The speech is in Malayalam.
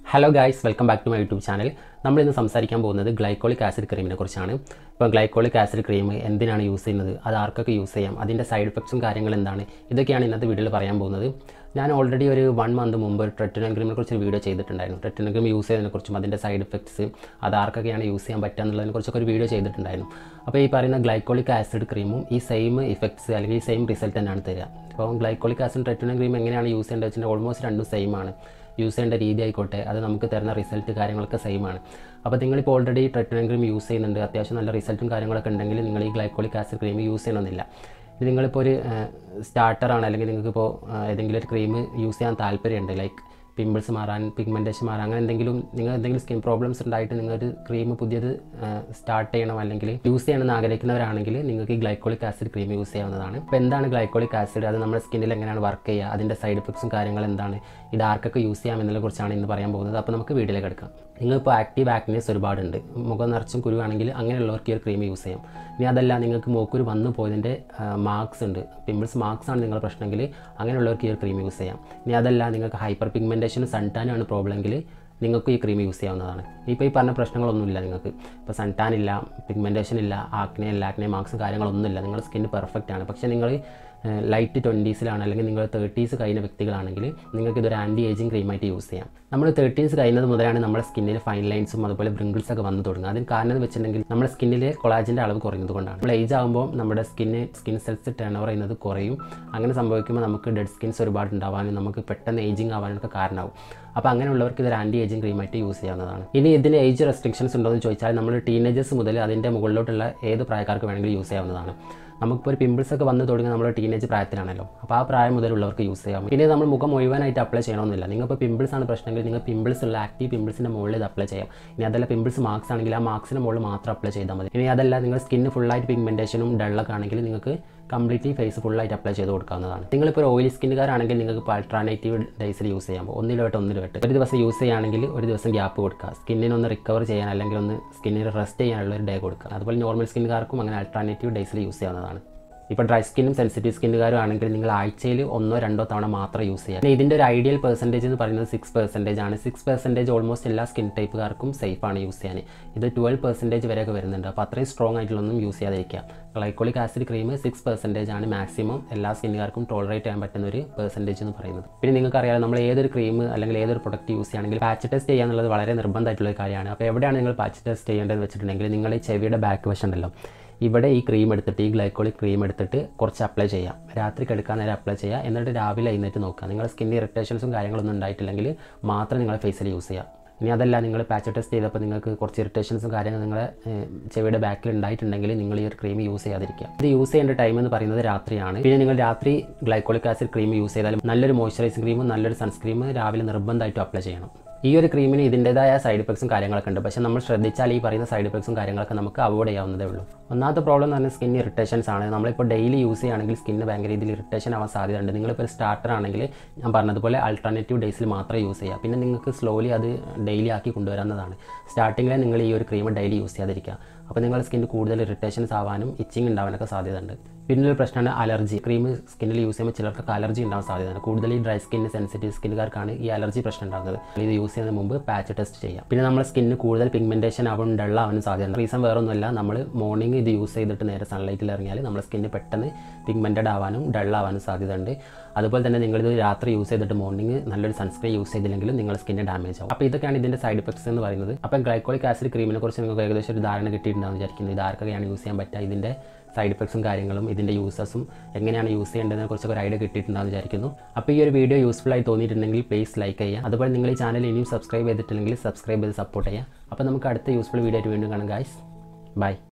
hello guys welcome back to my YouTube channel നമ്മൾ ഇന്ന് സംസാരിക്കാൻ പോകുന്നത് ഗ്ലൈക്കോളിക് ആസിഡ് ക്രീമിനെ കുറിച്ചാണ് ഇപ്പോൾ ഗ്ലൈക്കോളിക് ആസിഡ് ക്രീം എന്തിനാണ് യൂസ് ചെയ്യുന്നത് അത് ആർക്കൊക്കെ യൂസ് ചെയ്യാം അതിൻ്റെ സൈഡ് എഫക്ട്സും കാര്യങ്ങൾ എന്താണ് ഇതൊക്കെയാണ് ഇന്നത്തെ വീഡിയോയിൽ പറയാൻ പോകുന്നത് ഞാൻ ഓൾറെഡി ഒരു വൺ മന്ത് മുമ്പ് ഒരു ട്രെറ്റിനോ ക്രീമിനെ കുറിച്ച് ഒരു വീഡിയോ ചെയ്തിട്ടുണ്ടായിരുന്നു ട്രെറ്റിനോ ക്രീം യൂസ് ചെയ്യുന്നതിനെക്കുറിച്ചും അതിൻ്റെ സൈഡ് എഫക്ട്സ് അത് ആർക്കൊക്കെയാണ് യൂസ് ചെയ്യാൻ പറ്റുക എന്നുള്ളതിനെക്കുറിച്ചൊക്കെ ഒരു വീഡിയോ ചെയ്തിട്ടുണ്ടായിരുന്നു അപ്പോൾ ഈ പറയുന്ന ഗ്ലൈക്കോളിക് ആസിഡ് ക്രീമും ഈ സെയിം ഇഫക്ട്സ് അല്ലെങ്കിൽ ഈ സെയിം റിസൾട്ട് തന്നെയാണ് തരിക അപ്പോൾ ഗ്ലൈക്കോളിക് ആസിഡ് ട്രെറ്റിനോ ക്രീം എങ്ങനെയാണ് യൂസ് ചെയ്യേണ്ടത് വെച്ചാൽ ഓൾമോസ്റ്റ് രണ്ടും സെയിം ആണ് യൂസ് ചെയ്യേണ്ട രീതി ആയിക്കോട്ടെ അത് നമുക്ക് തരുന്ന റിസൾട്ട് കാര്യങ്ങളൊക്കെ സെയിം ആണ് അപ്പോൾ നിങ്ങളിപ്പോൾ ഓൾറെഡി ട്രെറ്റിനൻ ക്രീം യൂസ് ചെയ്യുന്നുണ്ട് അത്യാവശ്യം നല്ല റിസൾട്ടും കാര്യങ്ങളൊക്കെ ഉണ്ടെങ്കിൽ നിങ്ങൾ ഈ ഗ്ലൈക്കോളിക് ആസിഡ് ക്രീം യൂസ് ചെയ്യണമെന്നില്ല ഇത് നിങ്ങളിപ്പോൾ ഒരു സ്റ്റാർട്ടറാണ് അല്ലെങ്കിൽ നിങ്ങൾക്കിപ്പോൾ ഏതെങ്കിലും ഒരു ക്രീം യൂസ് ചെയ്യാൻ താല്പര്യമുണ്ട് ലൈക്ക് പിമ്പിൾസ് മാറാൻ പിഗ്മെൻറ്റേഷൻ മാറാൻ അങ്ങനെ എന്തെങ്കിലും നിങ്ങൾ എന്തെങ്കിലും സ്കിൻ പ്രോബ്ലംസ് ഉണ്ടായിട്ട് നിങ്ങളൊരു ക്രീം പുതിയത് സ്റ്റാർട്ട് ചെയ്യണം അല്ലെങ്കിൽ യൂസ് ചെയ്യണമെന്ന് ആഗ്രഹിക്കുന്നവരാണെങ്കിൽ നിങ്ങൾക്ക് ഈ ഗ്ലൈക്കോളിക് ആസിഡ് ക്രീം യൂസ് ചെയ്യാവുന്നതാണ് അപ്പോൾ എന്താണ് ഗ്ലൈക്കോളിക് ആസിഡ് അത് നമ്മുടെ സ്കിന്നിൽ എങ്ങനെയാണ് വർക്ക് ചെയ്യുക അതിൻ്റെ സൈഡ് എഫക്ട്സും കാര്യങ്ങൾ എന്താണ് ഇത് ആർക്കൊക്കെ യൂസ് ചെയ്യാം എന്നതിനെ കുറിച്ചാണ് ഇന്ന് പറയാൻ പോകുന്നത് അപ്പോൾ നമുക്ക് വീഡിയോയിലേക്ക് എടുക്കാം നിങ്ങളിപ്പോൾ ആക്റ്റീവ് ആക്നേസ് ഒരുപാടുണ്ട് മുഖം നിറച്ചും കുരുവാണെങ്കിൽ അങ്ങനെയുള്ളവർക്ക് ഈ ഒരു ക്രീം യൂസ് ചെയ്യാം ഇനി അതല്ല നിങ്ങൾക്ക് മൂക്കുരു വന്നു പോയതിൻ്റെ മാർക്സ് ഉണ്ട് പിമ്പിൾസ് മാർക്സ് ആണ് നിങ്ങളുടെ പ്രശ്നമെങ്കിൽ അങ്ങനെയുള്ളവർക്ക് ഈ ഒരു ക്രീം യൂസ് ചെയ്യാം ഇനി അതല്ല നിങ്ങൾക്ക് ഹൈപ്പർ പിഗ്മെൻറ്റേഷനും സൺടാനാണ് പ്രോബ്ലമെങ്കിൽ നിങ്ങൾക്ക് ഈ ക്രീം യൂസ് ചെയ്യാവുന്നതാണ് ഇപ്പോൾ ഈ പറഞ്ഞ പ്രശ്നങ്ങളൊന്നുമില്ല നിങ്ങൾക്ക് ഇപ്പോൾ സൺടാൻ ഇല്ല പിഗ്മെൻറ്റേഷൻ ഇല്ല ആക്നെ ഇല്ല ആക്നെ മാർക്സ് കാര്യങ്ങളൊന്നുമില്ല നിങ്ങളുടെ സ്കിന്ന് പെർഫെക്റ്റ് ആണ് പക്ഷേ നിങ്ങൾ ലൈറ്റ് ട്വൻറ്റീസിലാണ് അല്ലെങ്കിൽ നിങ്ങൾ തേർട്ടീസ് കഴിഞ്ഞ വ്യക്തികളാണെങ്കിൽ നിങ്ങൾക്ക് ഇതൊരു ആൻറ്റി ഏജിങ് ക്രീമായിട്ട് യൂസ് ചെയ്യാം നമ്മൾ തേർട്ടീൻസ് കഴിയുന്നത് മുതലാണ് നമ്മുടെ സ്കിന്നിൽ ഫൈൻ ലൈൻസും അതുപോലെ ബ്രിങ്കിൾസ് ഒക്കെ വന്നു തുടങ്ങുക അതിന് കാരണം എന്ന് വെച്ചിട്ടുണ്ടെങ്കിൽ നമ്മുടെ സ്കിന്നിൽ കൊളാജിൻ്റെ അളവ് കുറയുന്നത് കൊണ്ടാണ് നമ്മൾ ഏജ് ആകുമ്പോൾ നമ്മുടെ skin skin cells turn over ചെയ്യുന്നത് കുറയും അങ്ങനെ സംഭവിക്കുമ്പോൾ നമുക്ക് ഡെഡ് സ്കിൻസ് ഒരുപാട് ഉണ്ടാവാനും നമുക്ക് പെട്ടെന്ന് ഏജിങ് ആവാനൊക്കെ കാരണമാവും അപ്പോൾ അങ്ങനെയുള്ളവർക്ക് ഇതൊരു ആൻറ്റി ഏജിങ് ക്രീമായിട്ട് യൂസ് ചെയ്യാവുന്നതാണ് ഇനി ഇതിന് ഏജ് റെസ്ട്രിക്ഷൻസ് ഉണ്ടോ എന്ന് ചോദിച്ചാൽ നമ്മൾ ടീനേജേഴ്സ് മുതൽ അതിൻ്റെ മുകളിലോട്ടുള്ള ഏത് പ്രായക്കാർക്ക് വേണമെങ്കിലും യൂസ് ചെയ്യാവുന്നതാണ് നമുക്കിപ്പോൾ ഒരു പിമ്പിൾസ് ഒക്കെ വന്ന് തുടങ്ങി നമ്മൾ ടീനേജ് പ്രായത്തിലാണല്ലോ അപ്പോൾ ആ പ്രായം മുതലുള്ളവർക്ക് യൂസ് ചെയ്യാം പിന്നെ നമ്മൾ മുഖം മുഴുവനായിട്ട് അപ്ലൈ ചെയ്യണമെന്നില്ല നിങ്ങളിപ്പോൾ പിമ്പിൾസ് ആണ് പ്രശ്നമെങ്കിൽ നിങ്ങൾ പിമ്പിൾസ് ഉള്ള ആക്റ്റീവ് പിമ്പിൾസിൻ്റെ മുകളിൽ ഇത് അപ്ലൈ ചെയ്യാം ഇനി അതല്ല പിമ്പിൾസ് മാർക്സ് ആണെങ്കിൽ ആ മാർക്സിന് മുകളിൽ മാത്രം അപ്ലൈ ചെയ്താൽ മതി ഇനി അതല്ല നിങ്ങൾ സ്കിന്ന് ഫുള്ളായിട്ട് പിഗ്മെൻറ്റേഷനും ഡള്ളൊക്കെ ആണെങ്കിൽ നിങ്ങൾക്ക് കംപ്ലീറ്റ്ലി ഫേസ് ഫുള്ളായിട്ട് അപ്ലൈ ചെയ്ത് കൊടുക്കാവുന്നതാണ് നിങ്ങളിപ്പോൾ ഒരു ഓയിലി സ്കിന്നുകാരാണെങ്കിൽ നിങ്ങൾക്ക് ഇപ്പോൾ അൾട്രാനേറ്റീവ് ഡേയ്സിൽ യൂസ് ചെയ്യാം ഒന്നിലോട്ട് ഒന്നിലോട്ട് ഒരു ദിവസം യൂസ് ചെയ്യുകയാണെങ്കിൽ ഒരു ദിവസം ഗ്യാപ്പ് കൊടുക്കുക സ്കിന്നിന് ഒന്ന് റിക്കവർ ചെയ്യാൻ അല്ലെങ്കിൽ ഒന്ന് സ്കിന്നിന് റെസ്റ്റ് ചെയ്യാനുള്ള ഒരു ഡേ കൊടുക്കുക അതുപോലെ നോർമൽ സ്കിന്നുകാർക്കും അങ്ങനെ അൾട്രാനേറ്റീവ് ഡേയ്സിൽ യൂസ് ചെയ്യാവുന്നതാണ് ഇപ്പോൾ ഡ്രൈ സ്കിന്നും സെൻസിറ്റീവ് സ്കിന്നുകാരും ആണെങ്കിൽ നിങ്ങൾ ആഴ്ചയിൽ ഒന്നോ രണ്ടോ തവണ മാത്രം യൂസ് ചെയ്യാം പിന്നെ ഇതിൻ്റെ ഒരു ഐഡിയൽ പെർസെൻറ്റേജ് എന്ന് പറയുന്നത് സിക്സ് പെർസെൻറ്റേജ് ആണ് സിക്സ് പെർസെൻറ്റേജ് ഓൾമോസ്റ്റ് എല്ലാ സ്കിൻ ടൈപ്പുകാർക്കും സേഫ് ആണ് യൂസ് ചെയ്യാൻ ഇത് ട്വൽവ് പെർസെൻറ്റേജ് വരെയൊക്കെ വരുന്നുണ്ട് അപ്പോൾ അത്രയും സ്ട്രോങ് ആയിട്ടുള്ളൊന്നും യൂസ് ചെയ്യാതിരിക്കുക glycolic acid cream six percentage ആണ് മാക്സിമം എല്ലാ സ്കിന്നുകാർക്കും ടോളറേറ്റ് ചെയ്യാൻ പറ്റുന്ന ഒരു പെർസെൻറ്റേജ് എന്ന് പറയുന്നത് പിന്നെ നിങ്ങൾക്ക് അറിയാം നമ്മൾ ഏതൊരു ക്രീം അല്ലെങ്കിൽ ഏതൊരു പ്രൊഡക്റ്റ് യൂസ് ചെയ്യുകയാണെങ്കിൽ പാച്ച് ടെസ്റ്റ് ചെയ്യുക എന്നുള്ളത് വളരെ നിർബന്ധമായിട്ടുള്ള ഒരു കാര്യമാണ് അപ്പോൾ എവിടെയാണ് നിങ്ങൾ പാച്ച് ടെസ്റ്റ് ചെയ്യേണ്ടതെന്ന് വെച്ചിട്ടുണ്ടെങ്കിൽ നിങ്ങൾ ഈ ചെവിയുടെ ബാക്ക് വശം ഉണ്ടല്ലോ ഇവിടെ ഈ ക്രീം എടുത്തിട്ട് ഈ ഗ്ലൈക്കോളിക് ക്രീം എടുത്തിട്ട് കുറച്ച് അപ്ലൈ ചെയ്യാം രാത്രി കിടക്കാൻ നേരം അപ്ലൈ ചെയ്യുക എന്നിട്ട് രാവിലെ എഴുന്നേറ്റ് നോക്കുക നിങ്ങളുടെ സ്കിൻ ഇറിറ്റേഷൻസും കാര്യങ്ങളൊന്നും ഉണ്ടായിട്ടില്ലെങ്കിൽ മാത്രം നിങ്ങളെ ഫേസിൽ യൂസ് ചെയ്യുക ഇനി അതല്ല നിങ്ങൾ പാച്ച് ടെസ്റ്റ് ചെയ്തപ്പോൾ നിങ്ങൾക്ക് കുറച്ച് ഇറിറ്റേഷൻസും കാര്യങ്ങളും നിങ്ങളെ ചെവിയുടെ ബാക്കിൽ ഉണ്ടായിട്ടുണ്ടെങ്കിൽ നിങ്ങൾ ഈ ഒരു ക്രീം യൂസ് ചെയ്യാതിരിക്കുക ഇത് യൂസ് ചെയ്യേണ്ട ടൈം എന്ന് പറയുന്നത് രാത്രിയാണ് പിന്നെ നിങ്ങൾ രാത്രി ഗ്ലൈക്കോളിക് ആസിഡ് ക്രീം യൂസ് ചെയ്താലും നല്ലൊരു മോയ്സ്ചറൈസിംഗ് ക്രീമും നല്ലൊരു സൺസ്ക്രീം രാവിലെ നിർബന്ധമായിട്ടും അപ്ലൈ ചെയ്യണം ഈ ഒരു ക്രീമിന് ഇതിൻ്റെതായ സൈഡ് എഫക്ട്സും കാര്യങ്ങളൊക്കെ ഉണ്ട് പക്ഷേ നമ്മൾ ശ്രദ്ധിച്ചാൽ ഈ പറയുന്ന സൈഡ് എഫക്ട്സും കാര്യങ്ങളൊക്കെ നമുക്ക് അവോയ്ഡ് ചെയ്യാവുന്നതേ ഉള്ളൂ ഒന്നാമത്തെ പ്രോബ്ലം എന്ന് പറഞ്ഞാൽ സ്കിൻ ഇറിറ്റേഷൻസ് ആണ് നമ്മളിപ്പോൾ ഡെയിലി യൂസ് ചെയ്യുകയാണെങ്കിൽ സ്കിന്ന് ഭയങ്കര രീതിയിൽ ഇറിറ്റേഷൻ ആവാൻ സാധ്യതയുണ്ട് നിങ്ങളിപ്പോൾ ഒരു സ്റ്റാർട്ടർ ആണെങ്കിൽ ഞാൻ പറഞ്ഞതുപോലെ ആൾട്ടർനേറ്റീവ് ഡേയ്സിൽ മാത്രമേ യൂസ് ചെയ്യുക പിന്നെ നിങ്ങൾക്ക് സ്ലോലി അത് ഡെയിലി ആക്കി കൊണ്ടുവരാവുന്നതാണ് സ്റ്റാർട്ടിങ്ങിൽ നിങ്ങൾ ഈ ഒരു ക്രീം ഡെയിലി യൂസ് ചെയ്യാതിരിക്കുക അപ്പോൾ നിങ്ങളുടെ സ്കിന്നിൽ കൂടുതൽ ഇറിറ്റേഷൻസ് ആവാനും ഇച്ചിങ് ഉണ്ടാവാനൊക്കെ സാധ്യതയുണ്ട് പിന്നെ ഒരു പ്രശ്നമാണ് അലർജി ക്രീം സ്കിന്നിൽ യൂസ് ചെയ്യുമ്പോൾ ചിലർക്ക് അലർജി ഉണ്ടാവാൻ സാധ്യതയാണ് കൂടുതൽ ഈ ഡ്രൈ സ്കിന്ന് സെൻസിറ്റീവ് സ്കിന്നുകാർക്കാണ് ഈ അലർജി പ്രശ്നം ഉണ്ടാകുന്നത് ഇത് യൂസ് ചെയ്യുന്നതിന് മുമ്പ് പാച്ച് ടെസ്റ്റ് ചെയ്യാം പിന്നെ നമ്മുടെ സ്കിന്നിന് കൂടുതൽ പിഗ്മെൻറ്റേഷൻ ആവാൻ ഡള്ള ആവാനും സാധ്യതയുണ്ട് റീസൺ വേറെ ഒന്നുമല്ല നമ്മൾ മോർണിംഗ് ഇത് യൂസ് ചെയ്തിട്ട് നേരെ സൺലൈറ്റിൽ ഇറങ്ങിയാൽ നമ്മുടെ സ്കിന്ന് പെട്ടെന്ന് പിഗ്മെൻറ്റഡ് ആവാനും ഡൾ ആവാനും സാധ്യതയുണ്ട് അതുപോലെ തന്നെ നിങ്ങളിത് രാത്രി യൂസ് ചെയ്തിട്ട് മോർണിംഗ് നല്ലൊരു സൺസ്ക്രീൻ യൂസ് ചെയ്തില്ലെങ്കിലും നിങ്ങളുടെ സ്കിന്ന് ഡാമേജ് ആവും അപ്പോൾ ഇതൊക്കെയാണ് ഇതിൻ്റെ സൈഡ് എഫക്ട്സ് എന്ന് പറയുന്നത് അപ്പോൾ ഗ്ലൈക്കോളിക് ആസിഡ് ക്രീമിനെ കുറിച്ച് നിങ്ങൾക്ക് ഏകദേശം ഒരു ധാരണ കിട്ടിയിട്ടുണ്ടാകും വിചാരിക്കുന്നത് ഇത് ആർക്കൊക്കെയാണ് യൂസ് ചെയ്യാൻ പറ്റുക ഇതിൻ്റെ സൈഡ് എഫക്ട്സും കാര്യങ്ങളും ഇതിൻ്റെ യൂസസും എങ്ങനെയാണ് യൂസ് ചെയ്യേണ്ടതിനെ കുറിച്ചൊക്കെ ഒരു ഐഡിയ കിട്ടിയിട്ടുണ്ടാകും വിചാരിക്കുന്നു അപ്പോൾ ഈ ഒരു വീഡിയോ യൂസ്ഫുൾ ആയി തോന്നിയിട്ടുണ്ടെങ്കിൽ പ്ലീസ് ലൈക്ക് ചെയ്യുക അതുപോലെ നിങ്ങൾ ഈ ചാനൽ ഇനിയും സബ്സ്ക്രൈബ് ചെയ്തിട്ടില്ലെങ്കിൽ സബ്സ്ക്രൈബ് ചെയ്ത് സപ്പോർട്ട് ചെയ്യുക അപ്പോൾ നമുക്ക് അടുത്ത യൂസ്ഫുൾ വീഡിയോ ആയിട്ട് വീണ്ടും കാണാം ഗായ്സ് ബൈ